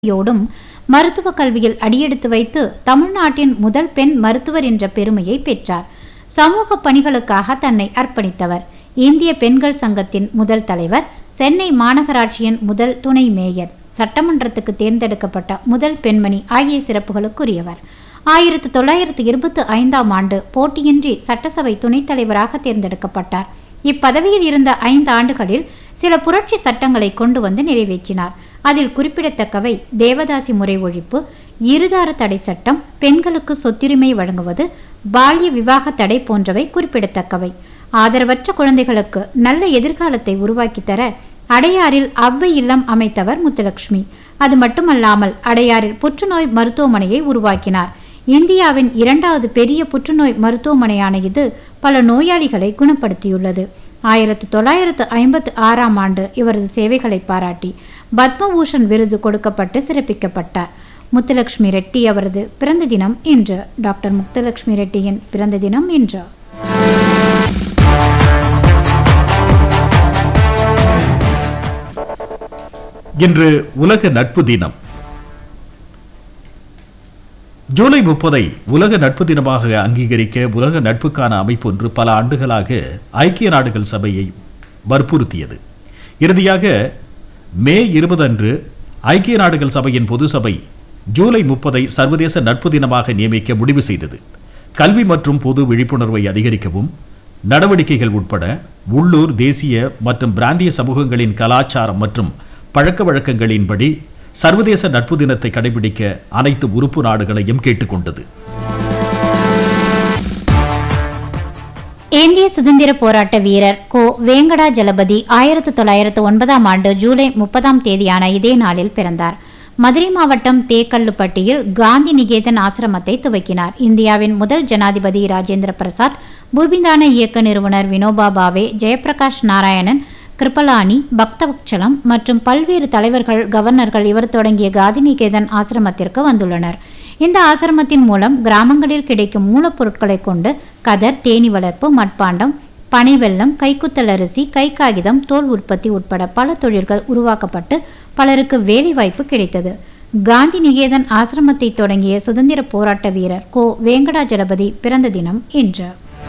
யோடும் மருத்துவ கல்வியில் அடியெடுத்து வைத்து தமிழ்நாட்டின் முதல் பெண் மருத்துவர் என்ற பெருமையை பெற்றார் சமூக பணிகளுக்காக தன்னை அர்ப்பணித்தவர் இந்திய பெண்கள் சங்கத்தின் முதல் தலைவர் சென்னை மாநகராட்சியின் முதல் துணை மேயர் சட்டமன்றத்துக்கு தேர்ந்தெடுக்கப்பட்ட முதல் பெண்மணி ஆகிய சிறப்புகளுக்குரியவர் ஆயிரத்து தொள்ளாயிரத்து இருபத்தி ஐந்தாம் ஆண்டு போட்டியின்றி சட்டசபை துணைத் தலைவராக தேர்ந்தெடுக்கப்பட்டார் இப்பதவியில் இருந்த ஐந்து ஆண்டுகளில் சில புரட்சி சட்டங்களை கொண்டு வந்து நிறைவேற்றினார் அதில் குறிப்பிடத்தக்கவை தேவதாசி முறை ஒழிப்பு இருதார தடை சட்டம் பெண்களுக்கு சொத்துரிமை வழங்குவது பால்ய விவாக தடை போன்றவை குறிப்பிடத்தக்கவை ஆதரவற்ற குழந்தைகளுக்கு நல்ல எதிர்காலத்தை உருவாக்கித் தர அடையாறில் அவ்வை இல்லம் அமைத்தவர் முத்துலட்சுமி அது மட்டுமல்லாமல் அடையாறில் புற்றுநோய் மருத்துவமனையை உருவாக்கினார் இந்தியாவின் இரண்டாவது பெரிய புற்றுநோய் மருத்துவமனையான இது பல நோயாளிகளை குணப்படுத்தியுள்ளது ஆயிரத்து தொள்ளாயிரத்து ஐம்பத்து ஆறாம் ஆண்டு இவரது சேவைகளை பாராட்டி பத்மபூஷன் விருது கொடுக்கப்பட்டு சிறப்பிக்கப்பட்டார் முத்துலட்சுமி ரெட்டி அவரது பிறந்த தினம் இன்று டாக்டர் முத்துலட்சுமி ரெட்டியின் பிறந்த தினம் இன்று இன்று உலக நட்பு தினம் ஜூலை முப்பதை உலக நட்பு தினமாக அங்கீகரிக்க உலக நட்புக்கான அமைப்பு ஒன்று பல ஆண்டுகளாக ஐக்கிய நாடுகள் சபையை வற்புறுத்தியது இறுதியாக மே இருபது அன்று ஐக்கிய நாடுகள் சபையின் பொது சபை ஜூலை முப்பதை சர்வதேச நட்பு தினமாக நியமிக்க முடிவு செய்தது கல்வி மற்றும் பொது விழிப்புணர்வை அதிகரிக்கவும் நடவடிக்கைகள் உட்பட உள்ளூர் தேசிய மற்றும் பிராந்திய சமூகங்களின் கலாச்சாரம் மற்றும் பழக்க வழக்கங்களின்படி சர்வதேச நட்பு தினத்தை கடைபிடிக்க அனைத்து உறுப்பு நாடுகளையும் கேட்டுக்கொண்டது இந்திய சுதந்திர போராட்ட வீரர் கோ வேங்கடாஜலபதி ஆயிரத்து தொள்ளாயிரத்து ஒன்பதாம் ஆண்டு ஜூலை முப்பதாம் தேதியான இதே நாளில் பிறந்தார் மதுரை மாவட்டம் தேக்கல்லுப்பட்டியில் காந்தி நிகேதன் ஆசிரமத்தை துவக்கினார் இந்தியாவின் முதல் ஜனாதிபதி ராஜேந்திர பிரசாத் பூபிந்தான இயக்க நிறுவனர் வினோபா பாவே ஜெயபிரகாஷ் நாராயணன் கிருபலானி பக்தவச்சலம் மற்றும் பல்வேறு தலைவர்கள் கவர்னர்கள் இவர் தொடங்கிய காந்தி நிகேதன் ஆசிரமத்திற்கு வந்துள்ளனர் இந்த ஆசிரமத்தின் மூலம் கிராமங்களில் கிடைக்கும் மூலப்பொருட்களை கொண்டு கதர் தேனி வளர்ப்பு மட்பாண்டம் பனை வெல்லம் கைக்குத்தல் அரிசி கை காகிதம் தோல் உற்பத்தி உட்பட பல தொழில்கள் உருவாக்கப்பட்டு பலருக்கு வேலைவாய்ப்பு கிடைத்தது காந்தி நிகேதன் ஆசிரமத்தை தொடங்கிய சுதந்திர போராட்ட வீரர் கோ வேங்கடாஜலபதி பிறந்த தினம் இன்று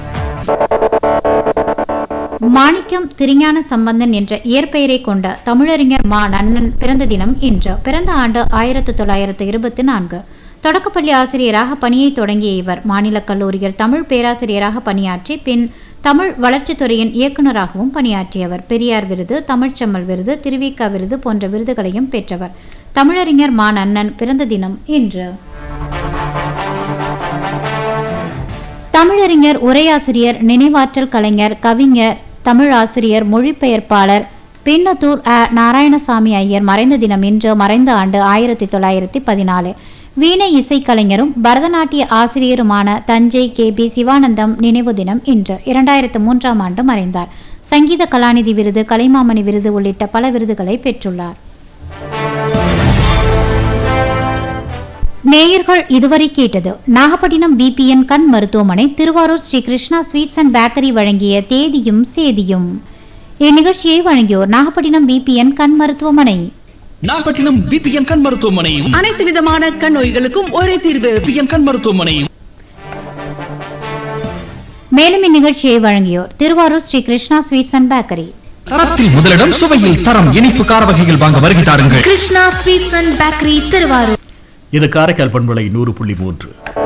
மாணிக்கம் திருஞான சம்பந்தன் என்ற இயற்பெயரை கொண்ட தமிழறிஞர் மா நன்னன் பிறந்த தினம் இன்று பிறந்த ஆண்டு ஆயிரத்து தொள்ளாயிரத்து இருபத்தி நான்கு தொடக்கப்பள்ளி ஆசிரியராக பணியை தொடங்கிய இவர் மாநில கல்லூரியில் தமிழ் பேராசிரியராக பணியாற்றி பின் தமிழ் வளர்ச்சித்துறையின் இயக்குநராகவும் பணியாற்றியவர் பெரியார் விருது தமிழ்ச்செம்மல் விருது திருவிக விருது போன்ற விருதுகளையும் பெற்றவர் தமிழறிஞர் மா நன்னன் பிறந்த தினம் இன்று தமிழறிஞர் உரையாசிரியர் நினைவாற்றல் கலைஞர் கவிஞர் தமிழ் ஆசிரியர் மொழிபெயர்ப்பாளர் பின்னத்தூர் அ நாராயணசாமி ஐயர் மறைந்த தினம் இன்று மறைந்த ஆண்டு ஆயிரத்தி தொள்ளாயிரத்தி பதினாலு வீணை இசைக்கலைஞரும் பரதநாட்டிய ஆசிரியருமான தஞ்சை கே பி சிவானந்தம் நினைவு தினம் இன்று இரண்டாயிரத்து மூன்றாம் ஆண்டு மறைந்தார் சங்கீத கலாநிதி விருது கலைமாமணி விருது உள்ளிட்ட பல விருதுகளை பெற்றுள்ளார் நேயர்கள் இதுவரை கேட்டது நாகப்பட்டினம் பிபிஎன் கண் மருத்துவமனை Thiruvarur Sri Krishna sweets and bakery வழங்கிய தேதியும் சேதியும் இந்நிகழ்ச்சியை வழங்கியோர் நாகப்பட்டினம் பிபிஎன் கண் மருத்துவமனை நாகப்பட்டினம் பிபிஎன் கண் மருத்துவமனை அனைத்து விதமான கண் நோய்களுக்கும் ஒரே தீர்வு பிபிஎன் கண் மருத்துவமனை மேலும் இந்நிகழ்ச்சியை வழங்கியோர் Thiruvarur Sri Krishna sweets and bakery தரத்தில் முதலிடம் சுவையில் தரம் இனிப்பு கார வகைகள் வாங்க வருகை தாருங்கள் Krishna sweets and bakery Thiruvarur இது காரைக்கால் பண்பலை நூறு புள்ளி மூன்று